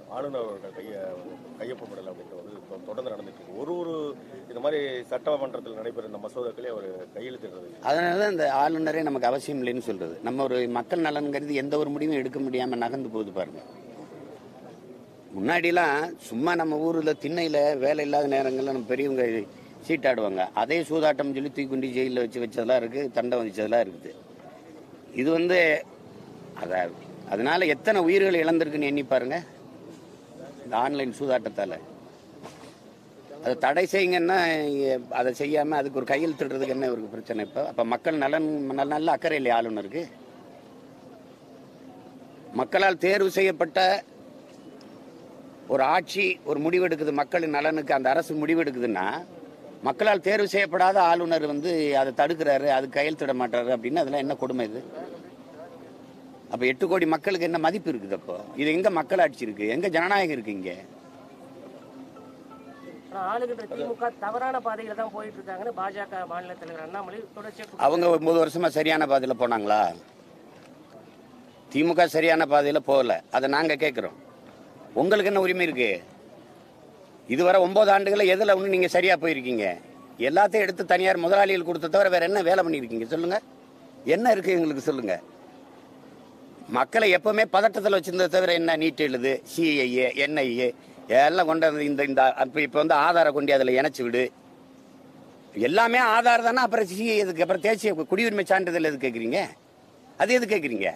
ஆளுநர் அவர்கள் கைய கையொப்பமிடல் அப்படின்றது வந்து தொ- தொடர்ந்து நடந்துட்டு இருக்கு ஒரு ஒரு இந்த மாதிரி சட்டமன்றத்தில் நடைபெறும் இந்த மசோதாக்களே அவர் கையெழுத்திடுறது அதனால தான் இந்த ஆளுநரே நமக்கு அவசியம் இல்லைன்னு சொல்றது நம்ம ஒரு மக்கள் நலன் கருதி எந்த ஒரு முடிவும் எடுக்க முடியாம நகர்ந்து போகுது பாருங்க முன்னாடிலாம் சும்மா நம்ம ஊர்ல திண்ணையில வேலை இல்லாத நேரங்கள்ல நம்ம பெரியவங்க சீட்டாடுவாங்க அதே சூதாட்டம் சொல்லி தூக்கி கொண்டு ஜெயிலில் வச்சு வச்சதெல்லாம் இருக்கு தண்டை வச்சதெல்லாம் இருக்குது இது வந்து அத அதனால எத்தனை உயிர்கள் இழந்திருக்குன்னு எண்ணி பாருங்க இந்த ஆன்லைன் சூதாட்டத்தால அதை தடை செய்யுங்கன்னா இ- அதை செய்யாம அதுக்கு ஒரு கையெழுத்திடுறதுக்கு என்ன ஒரு பிரச்சனை இப்போ அப்ப மக்கள் நலன் நல்ல நல்ல அக்கறை இல்லையா ஆளுநருக்கு மக்களால் தேர்வு செய்யப்பட்ட ஒரு ஆட்சி ஒரு முடிவெடுக்குது மக்களின் நலனுக்கு அந்த அரசு முடிவெடுக்குதுன்னா மக்களால் தேர்வு செய்யப்படாத ஆளுநர் வந்து அதை தடுக்கிறாரு அது கையெழுத்திட மாட்டாரு அப்படின்னு அதெல்லாம் என்ன கொடுமை இது அப்ப எட்டு கோடி மக்களுக்கு என்ன மதிப்பு இருக்குது அப்போ இது எங்க மக்களாட்சி இருக்கு எங்க ஜனநாயகம் இருக்கு இங்க ஆனா ஆளுகின்ற திமுக தவறான பாதையில தான் போயிட்டு இருக்காங்கன்னு பாஜக மாநில தலைவர் அண்ணாமலை தொடர்ச்சியா குற்றம் அவங்க ஒன்பது வருஷமா சரியான பாதையில போனாங்களா திமுக சரியான பாதையில போகல அதை நாங்க கேட்கிறோம் உங்களுக்கு என்ன உரிமை இருக்கு இதுவரை ஒன்பது ஆண்டுகள எதுல ஒண்ணு நீங்க சரியா போயிருக்கீங்க எல்லாத்தையும் எடுத்து தனியார் முதலாளிகள் கொடுத்த தவிர வேற என்ன வேலை பண்ணிருக்கீங்க சொல்லுங்க என்ன இருக்கு எங்களுக்கு சொல்லுங்க மக்களை எப்பவுமே பதட்டத்தில் வச்சிருந்ததை தவிர என்ன நீட் எழுது சிஐஏ என்ஐஏ எல்லாம் கொண்டு வந்து இந்த இந்த அப்ப இப்ப வந்து ஆதார கொண்டு அதில் இணைச்சு விடு எல்லாமே ஆதார் தானே அப்புறம் சி எதுக்கு அப்புறம் தேசிய குடியுரிமை சான்றிதழ் எது கேட்குறீங்க அது எது கேட்குறீங்க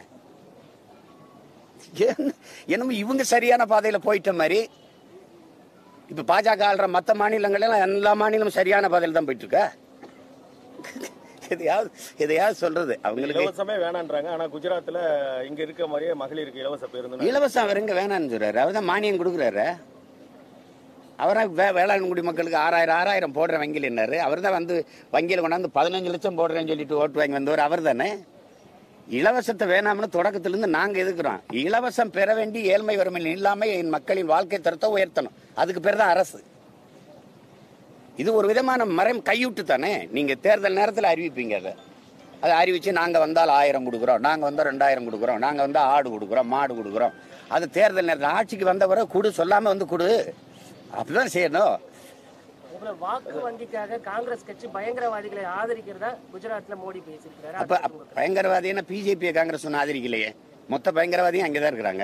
என்னமோ இவங்க சரியான பாதையில போயிட்ட மாதிரி இப்ப பாஜக ஆள்ற மற்ற மாநிலங்கள் எல்லாம் எல்லா மாநிலமும் சரியான பாதையில தான் போயிட்டு இருக்கா எதையாவது எதையாவது சொல்றது அவங்களுக்கு இலவசமே வேணான்றாங்க ஆனா குஜராத்ல இங்க இருக்க மாதிரியே மகளிருக்கு இலவச பேருந்து இலவசம் அவர் எங்க வேணாம்னு சொல்றாரு அவர் தான் மானியம் கொடுக்குறாரு அவரா வே வேளாண்குடி மக்களுக்கு ஆறாயிரம் ஆறாயிரம் போடுற வங்கியில் என்னாரு அவர் தான் வந்து வங்கியில் கொண்டாந்து பதினஞ்சு லட்சம் போடுறேன்னு சொல்லிட்டு ஓட்டு வாங்கி வந்தவர் அவர் தானே இலவசத்தை வேணாம்னு தொடக்கத்திலிருந்து நாங்க எதுக்குறோம் இலவசம் பெற வேண்டி ஏழ்மை வறுமையில் இல்லாம என் மக்களின் வாழ்க்கை தரத்தை உயர்த்தணும் அதுக்கு பேர் தான் அரசு இது ஒரு விதமான மரம் கையூட்டு தானே நீங்க தேர்தல் நேரத்தில் அறிவிப்பீங்க அதை அதை அறிவிச்சு நாங்க வந்தால் ஆயிரம் கொடுக்குறோம் நாங்க வந்தா ரெண்டாயிரம் கொடுக்குறோம் நாங்க வந்தா ஆடு கொடுக்குறோம் மாடு கொடுக்குறோம் அது தேர்தல் நேரத்தில் ஆட்சிக்கு வந்தவரை கொடு சொல்லாம வந்து கொடு அப்படிதான் செய்யணும் இதுல வாக்கு வங்கிக்காக காங்கிரஸ் கட்சி பயங்கரவாதிகளை ஆதரிக்கிறதா குஜராத்ல மோடி பேசியிருக்கிறாரு அப்ப அது அப்ப பயங்கரவாதின்னா பிஜேபி காங்கிரஸ் ஒன்றும் ஆதரிக்கலையே மொத்த பயங்கரவாதியும் அங்கதான் இருக்கிறாங்க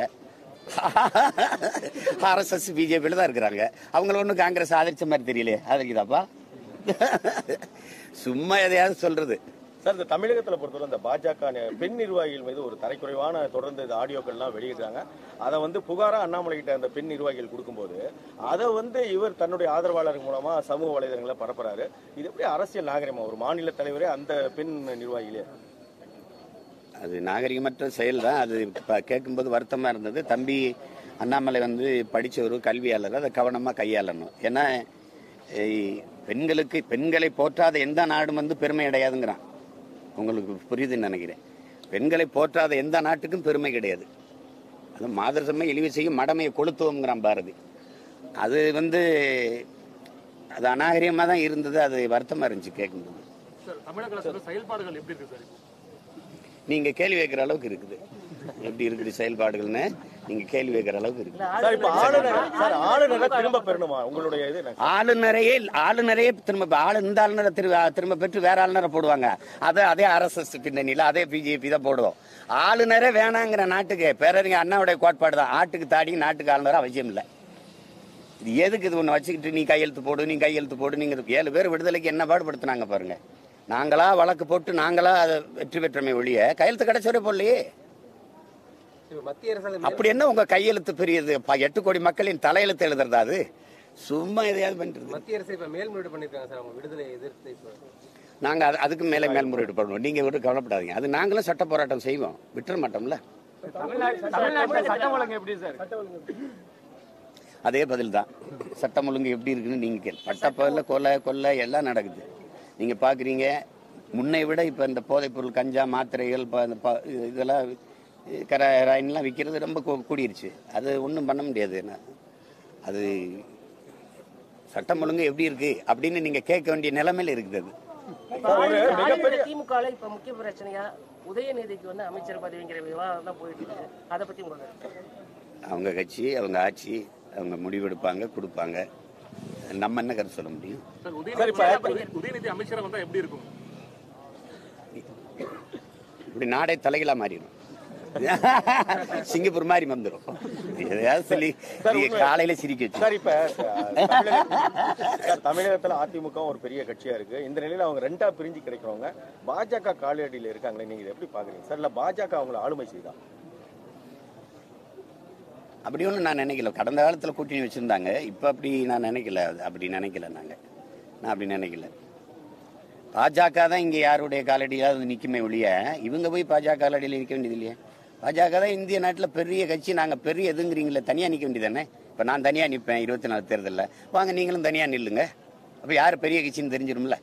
ஆர்எஸ்எஸ் பிஜேபியில தான் இருக்கிறாங்க அவங்கள ஒன்றும் காங்கிரஸ் ஆதரிச்ச மாதிரி தெரியலையே ஆதரிக்குதாப்பா சும்மா எதையாவது சொல்றது சார் இந்த தமிழகத்துல பொறுத்தவரை இந்த பாஜக நி- பெண் நிர்வாகிகள் மீது ஒரு தரைக்குறைவான தொடர்ந்து இந்த ஆடியோக்கள்லாம் வெளியிடுறாங்க அதை வந்து புகாரா அண்ணாமலை கிட்ட அந்த பெண் நிர்வாகிகள் கொடுக்கும்போது அதை வந்து இவர் தன்னுடைய ஆதரவாளர்கள் மூலமா சமூக வலைதளங்களை பரப்புறாரு இது எப்படி அரசியல் நாகரிகமா ஒரு மாநில தலைவரே அந்த பெண் நிர்வாகிகளே அது நாகரிகமற்ற செயல் தான் அது இப்ப கேட்கும்போது வருத்தமா இருந்தது தம்பி அண்ணாமலை வந்து படிச்ச ஒரு கல்வியாளர் அதை கவனமா கையாளணும் ஏன்னா ஏய், பெண்களுக்கு பெண்களை போற்றாத எந்த நாடும் வந்து பெருமை அடையாதுங்கிறான் உங்களுக்கு புரியுதுன்னு நினைக்கிறேன் பெண்களை போற்றாத எந்த நாட்டுக்கும் பெருமை கிடையாது அது மாதரசம்மை இழிவு செய்யும் மடமையை கொளுத்துவோங்கிறான் பாரதி அது வந்து அது அநாகரிகமாக தான் இருந்தது அது வருத்தமா இருந்துச்சு கேட்கும்போது சார் தமிழக அரசோட செயல்பாடுகள் எப்படி இருக்கு சார் இப்போ? நீங்க கேள்வி வைக்கிற அளவுக்கு இருக்குது எப்படி இருக்குது செயல்பாடுகள்னு நீங்க கேள்வி வைக்கிற அளவுக்கு இருக்குது சார் இப்ப ஆளுநர் சார் ஆளுநரை திரும்ப பெறணுமா உங்களுடைய இது என்ன? ஆளுநரையே ஆளுநரையே திரும்ப இப்ப ஆளு இந்த ஆளுநரை திரு திரும்ப பெற்று வேற ஆளுநரை போடுவாங்க அது அதே ஆர்எஸ்எஸ் பின்னணியில அதே பிஜேபி தான் போடுவோம் ஆளுநரே வேணாங்கிற நாட்டுக்கு பேரறிஞர் அண்ணாவுடைய கோட்பாடு தான் ஆட்டுக்கு தாடி நாட்டுக்கு ஆளுநர் அவசியம் இல்லை இது எதுக்கு இது ஒன்று வச்சுக்கிட்டு நீ கையெழுத்து போடு நீ கையெழுத்து போடு நீங்க ஏழு பேர் விடுதலைக்கு என்ன பாடுபடுத்துனாங்க பாருங்க நாங்களா வழக்கு போட்டு நாங்களா அதை வெற்றி பெற்றமை ஒழிய கையெழுத்து கிடைச்சவரே போடலையே இப்ப மத்திய அரசாங்கம் அப்படி என்ன உங்க கையெழுத்து பெரியது ப- எட்டு கோடி மக்களின் தலையெழுத்து எழுதுறதா அது சும்மா எதையாவது பண்ணிட்டு மத்திய அரசு இப்ப மேல்முறையீடு பண்ணிருக்காங்க சார் அவங்க விடுதலை எதிர்த்து இப்ப நாங்க அது- அதுக்கு மேலே மேல்முறையீடு பண்ணுவோம் நீங்க விட்டு கவலைப்படாதீங்க அது நாங்களும் சட்ட போராட்டம் செய்வோம் விட்டுற மாட்டோம்ல தமிழ்நாட்டில் சட்டம் ஒழுங்கு எப்படி சார் அதே பதில் தான் சட்டம் ஒழுங்கு எப்படி இருக்குன்னு நீங்க கேள்வி பட்டப்பகல்ல கொலை கொள்ளை எல்லாம் நடக்குது நீங்க பாக்குறீங்க முன்னை விட இப்ப இந்த போதைப் பொருள் கஞ்சா மாத்திரைகள் ப- இந்த ப- இதெல்லாம் கராயின்லாம் விற்கிறது ரொம்ப கூ- கூடிருச்சு அது ஒன்றும் பண்ண முடியாது என்ன அது சட்டம் ஒழுங்கு எப்படி இருக்கு அப்படின்னு நீங்க கேட்க வேண்டிய நிலைமையில இருக்குது அது இப்ப ஆளுநர் ஆளுநர் திமுக ல இப்ப முக்கிய பிரச்சனையா உதயநிதிக்கு வந்து அமைச்சர் பதவிங்கிற விவாதம் தான் போயிட்டு இருக்கு அதை பத்தி உங்களுக்கு அவங்க கட்சி அவங்க ஆட்சி அவங்க முடிவெடுப்பாங்க கொடுப்பாங்க நம்ம என்ன கருத்து சொல்ல முடியும் சார் சார், இப்ப- உதயநிதி உதயநிதி அமைச்சரா வந்தா எப்படி இருக்கும் இப்படி நாடே தலைகளா மாறிடும் சிங்கப்பூர் மாதிரி வந்துடும் எதையாவது சொல்லி நீங்க காலையில சிரிக்க வச்சு சார் இப்ப அஹ், தமிழக- சார், தமிழகத்துல அதிமுக ஒரு பெரிய கட்சியா இருக்கு இந்த நிலையில அவங்க ரெண்டா பிரிஞ்சு கிடைக்கிறவங்க பாஜக காலடியில இருக்காங்களே நீங்க இதை எப்படி பாக்குறீங்க சார் இல்ல பாஜக அவங்களை ஆளுமை செய்தா அப்படி ஒன்றும் நான் நினைக்கல கடந்த காலத்தில் கூட்டணி வச்சுருந்தாங்க இப்போ அப்படி நான் நினைக்கல அது அப்படி நினைக்கல நாங்கள் நான் அப்படி நினைக்கல பாஜக தான் இங்கே யாருடைய காலடியாவது நிற்குமே ஒழிய இவங்க போய் பாஜக காலடியில் நிற்க வேண்டியது இல்லையே பாஜக தான் இந்திய நாட்டில் பெரிய கட்சி நாங்கள் பெரிய எதுங்கிறீங்களே தனியாக நிற்க வேண்டியதானே இப்போ நான் தனியாக நிற்பேன் இருபத்தி நாலு தேர்தலில் வாங்க நீங்களும் தனியாக நில்லுங்க அப்போ யார் பெரிய கட்சின்னு தெரிஞ்சிரும்ல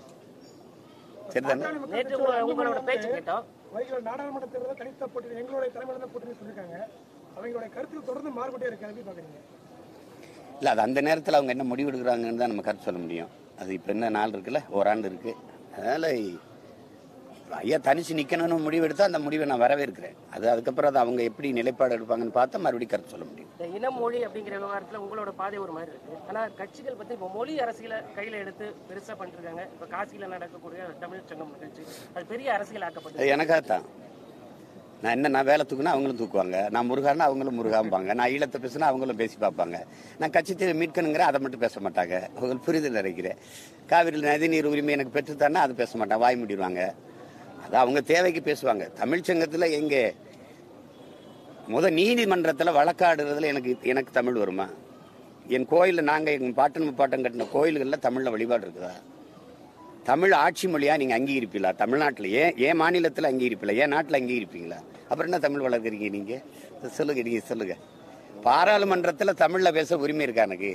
சரிதானே நேற்று உங்க- உங்களோட பேச்சு கேட்டோம் வைகல் நாடாளுமன்ற தேர்தலில் தனித்த போட்டி எங்களுடைய தலைமையில தான் போட்டின்னு சொல்லியிருக்காங்க அவங்களுடைய கருத்துக்கள் தொடர்ந்து மாறுபட்டே இருக்கு எப்படி பாக்குறீங்க இல்லை அது அந்த நேரத்தில் அவங்க என்ன முடிவு எடுக்கிறாங்கன்னு தான் நம்ம கருத்து சொல்ல முடியும் அது இப்போ என்ன நாள் இருக்குல்ல ஓராண்டு இருக்கு அதனால ஐயா தனிச்சு நிற்கணும்னு முடிவு எடுத்தா அந்த முடிவை நான் வரவேற்கிறேன் அது அதுக்கப்புறம் அது அவங்க எப்படி நிலைப்பாடு எடுப்பாங்கன்னு பார்த்தா மறுபடியும் கருத்து சொல்ல முடியும் இந்த இன மொழி அப்படிங்கிற விவகாரத்துல உங்களோட பாதை ஒரு மாதிரி இருக்கு ஆனா கட்சிகள் பத்தி இப்போ மொழி அரசியலை கையில எடுத்து பெருசா பண்ணிருக்காங்க இப்ப காசியில நடக்கக்கூடிய தமிழ் சங்கம் நிகழ்ச்சி அது பெரிய அரசியல் ஆக்கப்பட்டது அது எனக்காகத்தான் நான் என்ன நான் வேலை தூக்குனா அவங்களும் தூக்குவாங்க நான் முருகானா அவங்களும் முருகாம்பாங்க நான் ஈழத்தை பேசுனா அவங்களும் பேசி பார்ப்பாங்க நான் கட்சி மீட்கணுங்கிற அதை மட்டும் பேச மாட்டாங்க அவங்களுக்கு புரிதல் நினைக்கிறேன் காவிரியில் நதிநீர் உரிமை எனக்கு பெற்றுத்தானா அது பேச மாட்டாங்க வாய் முடிடுவாங்க அது அவங்க தேவைக்கு பேசுவாங்க தமிழ் சங்கத்தில் எங்கே முத நீதிமன்றத்தில் வழக்காடுறதுல எனக்கு எனக்கு தமிழ் வருமா என் கோயிலில் நாங்கள் எங்கள் பாட்டன் முப்பாட்டம் கட்டின கோயில்களில் தமிழில் வழிபாடு இருக்குதா தமிழ் ஆட்சி மொழியா நீங்க அங்கீகரிப்பீங்களா தமிழ்நாட்டில் ஏன் ஏன் மாநிலத்தில் அங்கீகரிப்பீங்களா ஏன் நாட்டில் அங்கீகரிப்பீங்களா அப்புறம் என்ன தமிழ் வளர்க்குறீங்க நீங்க சொல்லுங்க நீங்க சொல்லுங்க பாராளுமன்றத்தில் தமிழ்ல பேச உரிமை இருக்கா எனக்கு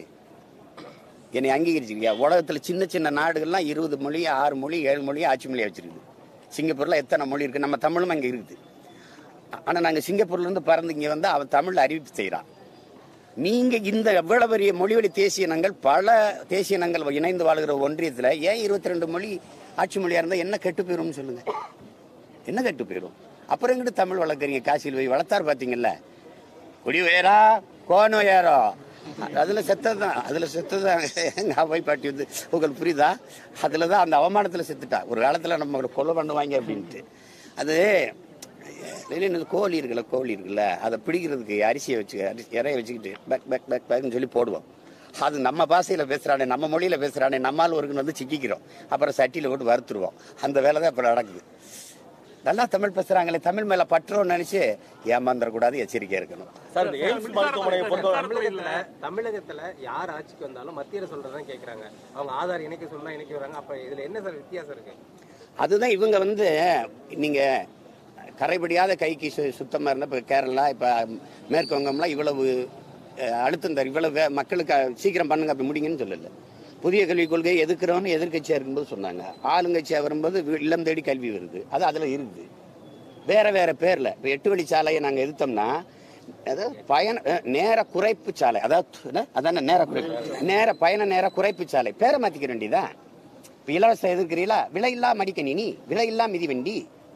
என்னை அங்கீகரிச்சிருக்கியா உலகத்தில் சின்ன சின்ன நாடுகள்லாம் இருபது மொழி ஆறு மொழி ஏழு மொழி ஆட்சி மொழியா வச்சிருக்குது சிங்கப்பூர்ல எத்தனை மொழி இருக்கு நம்ம தமிழும் அங்கே இருக்குது ஆனா நாங்க சிங்கப்பூர்ல இருந்து பறந்து இங்க வந்து அவன் தமிழ்ல அறிவிப்பு செய்யறான் நீங்க இந்த எவ்வளவு பெரிய மொழிவழி தேசிய இனங்கள் பல தேசிய இனங்கள் இணைந்து வாழ்கிற ஒன்றியத்துல ஏன் இருபத்தி ரெண்டு மொழி ஆட்சி மொழியா இருந்தா என்ன கெட்டு போயிரும் சொல்லுங்க என்ன கெட்டு போயிரும் அப்புறம் எங்கிட்டு தமிழ் வளர்க்குறீங்க காசியில் போய் வளர்த்தார் பாத்தீங்கல்ல குடி உயரா கோன் உயரோ அதுல செத்ததுதான் அதுல செத்ததுதான் எங்க அவை பாட்டி வந்து உங்களுக்கு புரியுதா அதுலதான் அந்த அவமானத்துல செத்துட்டா ஒரு காலத்துல நம்ம கொலை பண்ணுவாங்க அப்படின்ட்டு அது இல்லைன்னு கோழி இருக்குல்ல கோழி இருக்குல்ல அதை பிடிக்கிறதுக்கு அரிசியை வச்சு அரிசி இறைய வச்சுக்கிட்டு பேக் பேக் பேக் பேக்னு சொல்லி போடுவோம் அது நம்ம பாஷையில பேசுறானே நம்ம மொழியில பேசுறானே நம்மால் ஒருக்குன்னு வந்து சிக்கிக்கிறோம் அப்புறம் சட்டியில போட்டு வறுத்துருவோம் அந்த வேலை தான் இப்போ நடக்குது நல்லா தமிழ் பேசுறாங்களே தமிழ் மேல பற்றோன்னு நினைச்சு ஏமாந்துடக்கூடாது எச்சரிக்கையா இருக்கணும் சார் இந்த எய்ம்ஸ் மருத்துவமனையை பொறுத்தவரை தமிழகத்துல தமிழகத்துல யார் ஆட்சிக்கு வந்தாலும் மத்திய அரசு சொல்றதான் கேக்குறாங்க அவங்க ஆதார் இணைக்க சொன்னா இணைக்க வராங்க அப்ப இதுல என்ன சார் வித்தியாசம் இருக்கு அதுதான் இவங்க வந்து நீங்க கரைபடியாத கைக்கு சு சுத்தமாக இருந்தால் இப்போ கேரளா இப்போ மேற்கு வங்கம்லாம் இவ்வளவு அஹ், அழுத்தம் தரும் இவ்வளவு வே- மக்களுக்கு அஹ், சீக்கிரம் பண்ணுங்க அப்படி முடிங்கன்னு சொல்லல புதிய கல்விக் கொள்கையை எதிர்க்கிறவன்னு எதிர்க்கட்சியாக இருக்கும்போது சொன்னாங்க ஆளுங்கட்சியாக வரும்போது வி- இல்லம் தேடி கல்வி வருது அது அதில் இருக்குது வேற வேற பேர்ல இப்போ எட்டு வழி சாலையை நாங்கள் எதிர்த்தோம்னா அதாவது பயண அஹ், நேர குறைப்பு சாலை அதாவது என்ன? அதானே நேர குறைப்பு நேர பயண நேர குறைப்பு சாலை பேரை மாத்திக்க வேண்டியதான் இப்போ இலவசம் எதிர்க்கிறீங்களா விலை இல்லா மடிக்கணி நீ விலை இல்லா மிதிவண்டி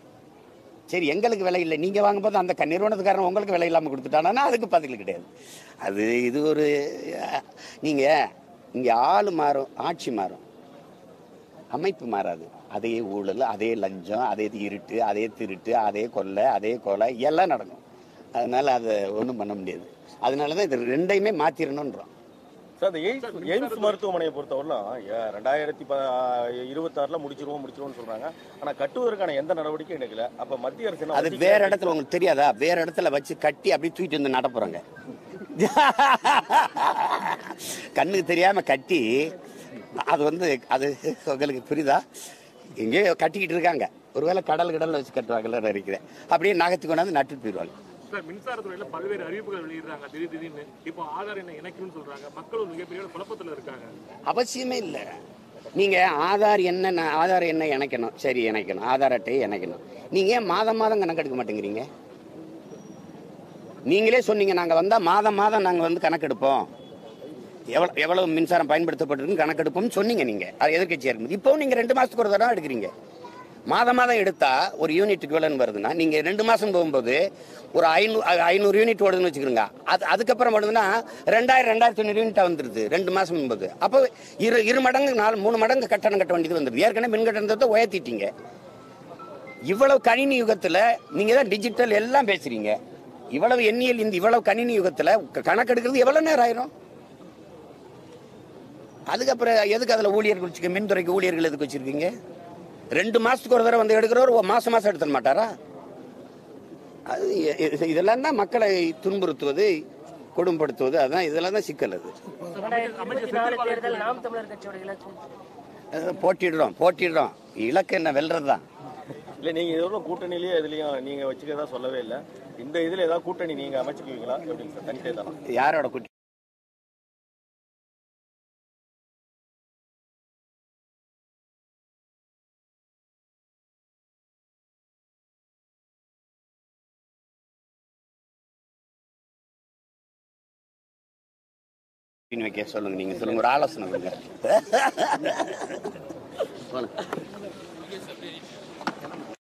சரி எங்களுக்கு விலை இல்லை நீங்க வாங்கும்போது அந்த க- நிறுவனத்துக்காரன் உங்களுக்கு விலை இல்லாம கொடுத்துட்டானா அதுக்கு பதில் கிடையாது அது இது ஒரு அஹ், நீங்க இங்க ஆளு மாறும் ஆட்சி மாறும் அமைப்பு மாறாது அதே ஊழல் அதே லஞ்சம் அதே இருட்டு அதே திருட்டு அதே கொள்ளை அதே கொலை எல்லாம் நடக்கும் அதனால அதை ஒன்றும் பண்ண முடியாது அதனால தான் இது ரெண்டையுமே மாத்திரணுன்றோம் சார் இந்த எய்ம்ஸ் எய்ம்ஸ் மருத்துவமனையை பொறுத்தவரைலாம் ஏ- ரெண்டாயிரத்தி ப இருபத்தாறுல முடிச்சிருவோம் முடிச்சிருவோம்னு சொல்றாங்க ஆனா கட்டுவதற்கான எந்த நடவடிக்கையும் எடுக்கல அப்ப மத்திய அரசு என்ன அது ஒத்திக்கை- வேற இடத்துல உங்களுக்கு தெரியாதா வேற இடத்துல வச்சு கட்டி அப்படியே தூக்கிட்டு வந்து நடப்புறாங்க கண்ணுக்கு தெரியாம கட்டி அது வந்து அது உங்களுக்கு புரியுதா எங்கேயோ கட்டிக்கிட்டு இருக்காங்க ஒருவேளை கடல் கடல்ல வச்சு கட்டுவாங்கல்ல நினைக்கிறேன் அப்படியே நகர்த்தி கொண்டாந்து நட்டுட்டு போயிடுவாங்க சார் மின்சாரத்துறையில பல்வேறு அறிவிப்புகள் வெளியிடுறாங்க திடீர் திடீர்னு இப்போ ஆதார் என்ன இணைக்கணும்னு சொல்றாங்க மக்கள் ஒரு மிகப்பெரிய குழப்பத்துல இருக்காங்க அவசியமே இல்லை நீங்க ஆதார் என்ன ந- ஆதார் என்ன இணைக்கணும் சரி இணைக்கணும் ஆதார் அட்டையை இணைக்கணும் நீங்க ஏன் மாதம் மாதம் கணக்கெடுக்க மாட்டேங்கிறீங்க நீங்களே சொன்னீங்க நாங்க வந்தா மாதம் மாதம் நாங்க வந்து கணக்கெடுப்போம் எவ்வளவு எவ்வளவு மின்சாரம் பயன்படுத்தப்பட்டிருக்குன்னு கணக்கெடுப்போம்னு சொன்னீங்க நீங்க அது எதிர்க்கட்சியா இருக்கும்போது இப்போவும் நீங்க ரெண்டு மாசத்துக்கு ஒரு தடவை எடுக்கிறீங்க மாதம் மாதம் எடுத்தா ஒரு யூனிட்டுக்கு விலைன்னு வருதுன்னா நீங்க ரெண்டு மாசம் போகும்போது ஒரு ஐநூறு ஐநூறு யூனிட் ஓடுதுன்னு வச்சுக்கிறோங்க அது அதுக்கப்புறம் ஓடுதுன்னா ரெண்டாயிரம் ரெண்டாயிரத்தி ஐநூறு யூனிட்டா வந்துருது ரெண்டு மாசம் போது அப்போ இரு இரு மடங்கு நாலு மூணு மடங்கு கட்டணம் கட்ட வேண்டியது வந்துருது ஏற்கனவே மின் கட்டணத்தை உயர்த்திட்டீங்க இவ்வளவு கணினி யுகத்துல நீங்க தான் டிஜிட்டல் எல்லாம் பேசுறீங்க இவ்வளவு எண்ணியல் இந்த இவ்வளவு கணினி யுகத்துல க- கணக்கெடுக்கிறது எவ்வளவு நேரம் ஆயிரும் அதுக்கப்புறம் எதுக்கு அதுல ஊழியர்கள் வச்சுக்க மின்துறைக்கு ஊழியர்கள் எதுக்கு வச்சிருக்கீங்க ரெண்டு மாசத்துக்கு ஒரு தடவை வந்து எடுக்கிறவர் ஒரு மாசம் மாசம் எடுத்துட மாட்டாரா அது இ- இ- இதெல்லாம் தான் மக்களை துன்புறுத்துவது கொடும்படுத்துவது அதான் இதெல்லாம் தான் சிக்கல் அது இரண்டாயிரத்தி இருபத்தி நாலு தேர்தல் நாம் தமிழர் கட்சியோட இலக்கு அது போட்டிடுறோம் போட்டிடுறோம் இலக்கு என்ன வெல்றது தான் இல்ல நீங்க எதுவும் கூட்டணியிலேயே எதுலயும் நீங்க வச்சுக்கிறதா சொல்லவே இல்ல இந்த இதுல ஏதாவது கூட்டணி நீங்க அமைச்சுக்குவீங்களா எப்படிங்க சார் தனித்தே தானா யாரோட குட்டி வைக்க சொல்லுங்க நீங்க சொல்லுங்க ஒரு ஆலோசனை கொடுங்க போலாம்.